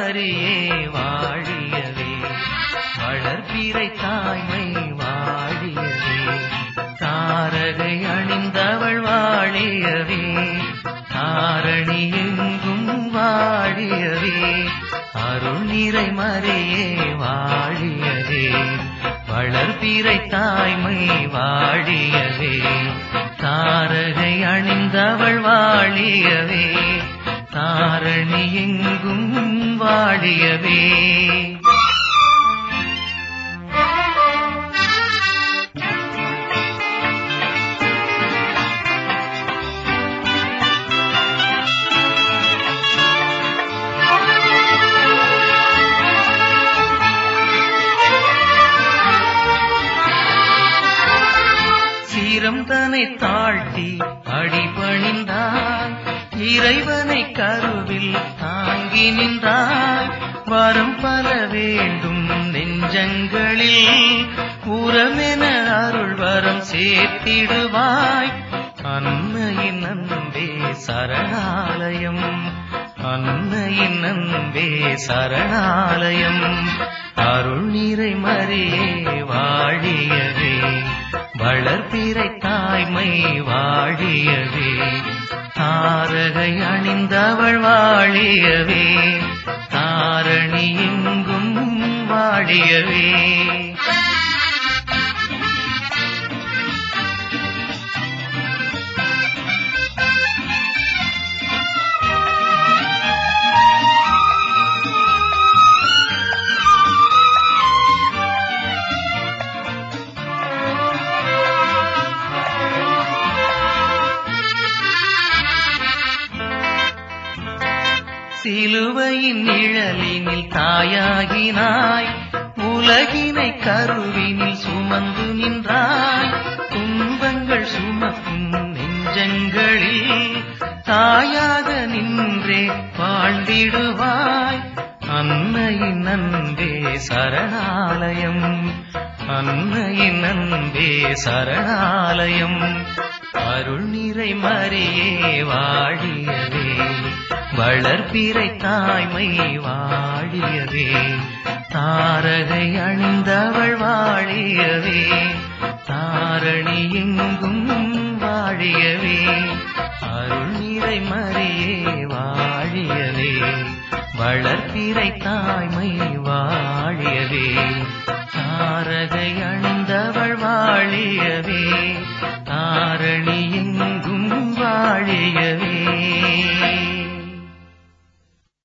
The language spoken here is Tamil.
மரியே வாழியவே வளர்பிறை தாய்மை வாழியவே தாரகை அணிந்தவள் வாழியவே தாரணி எங்கும் வாழியவே அருள் நிறை மரியே வாழியவே வளர்பிறை தாய்மை வாழியவே தாரகை அணிந்தவள் வாழியவே தாரணி எங்கும் வாழியவே சீரம் தன்னை தாழ்த்தி அடிபணிந்தாய் இறைவனை கருவில் தாங்கி நின்றாய் வரம் பல வேண்டும் நெஞ்சங்களில் உரமென அருள் வரம் சேர்த்திடுவாய் அன்னையின் அன்பே சரணாலயம் அன்னையின் அன்பே சரணாலயம் அருள் நிறை மறியே வாழியவே வளர்பிறை தாய்மை வாழியவே தாரகை அணிந்தவள் வாழியவே தாரணி எங்கும் வாழியவே சிலுவையின் நிழலினில் தாயாகினாய் உலகினை கருவினில் சுமந்து நின்றாய் துன்பங்கள் சுமக்கும் நெஞ்சங்களில் தாயாக நின்றே வாழ்ந்திடுவாய் அன்னையின் அன்பே சரணாலயம் அன்னையின் அன்பே சரணாலயம் அருள் நிறை மறியே வாழியவே வளர்பிறை தாய்மை வாழியவே தாரகை அணிந்தவள் வாழியவே தாரணி எங்கும் வாழியவே அருள் நிறை மறியே வாழியவே வளர்பிறை தாய்மை வாழியவே